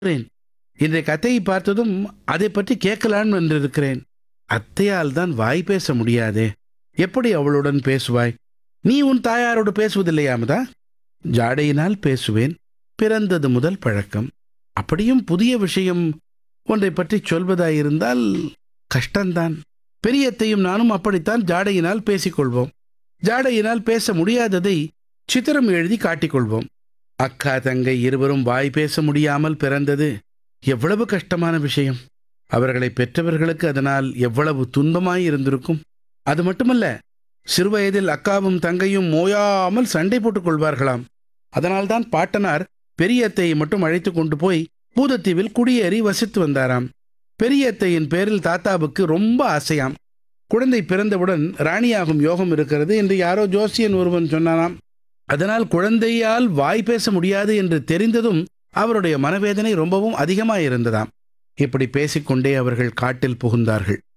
இருக்கிறேன் இன்றைய கதையை பார்த்ததும் அதை பற்றி கேட்கலான் என்றிருக்கிறேன் அத்தையால் தான் வாய் பேச முடியாதே எப்படி அவளுடன் பேசுவாய் நீ உன் தாயாரோடு பேசுவதில்லையா அமுதா ஜாடையினால் பேசுவேன் பிறந்தது முதல் பழக்கம் அப்படியும் புதிய விஷயம் ஒன்றை பற்றி சொல்வதாயிருந்தால் கஷ்டம்தான் பெரியத்தையும் நானும் அப்படித்தான் ஜாடையினால் பேசிக்கொள்வோம் ஜாடையினால் பேச முடியாததை சித்திரம் எழுதி காட்டிக்கொள்வோம் அக்கா தங்கை இருவரும் வாய் பேச முடியாமல் பிறந்தது எவ்வளவு கஷ்டமான விஷயம் அவர்களை பெற்றவர்களுக்கு அதனால் எவ்வளவு துன்பமாய் இருந்திருக்கும் அது மட்டுமல்ல சிறுவயதில் அக்காவும் தங்கையும் மோயாமல் சண்டை போட்டுக் கொள்வார்களாம் அதனால்தான் பாட்டனார் பெரியத்தையை மட்டும் அழைத்து கொண்டு போய் பூதத்தீவில் குடியேறி வசித்து வந்தாராம் பெரியத்தையின் பேரில் தாத்தாவுக்கு ரொம்ப ஆசையாம் குழந்தை பிறந்தவுடன் ராணியாகும் யோகம் இருக்கிறது என்று யாரோ ஜோசியன் ஒருவன் சொன்னானாம் அதனால் குழந்தையால் வாய் பேச முடியாது என்று தெரிந்ததும் அவருடைய மனவேதனை ரொம்பவும் அதிகமாயிருந்ததாம் இப்படி பேசிக்கொண்டே அவர்கள் காட்டில் புகுந்தார்கள்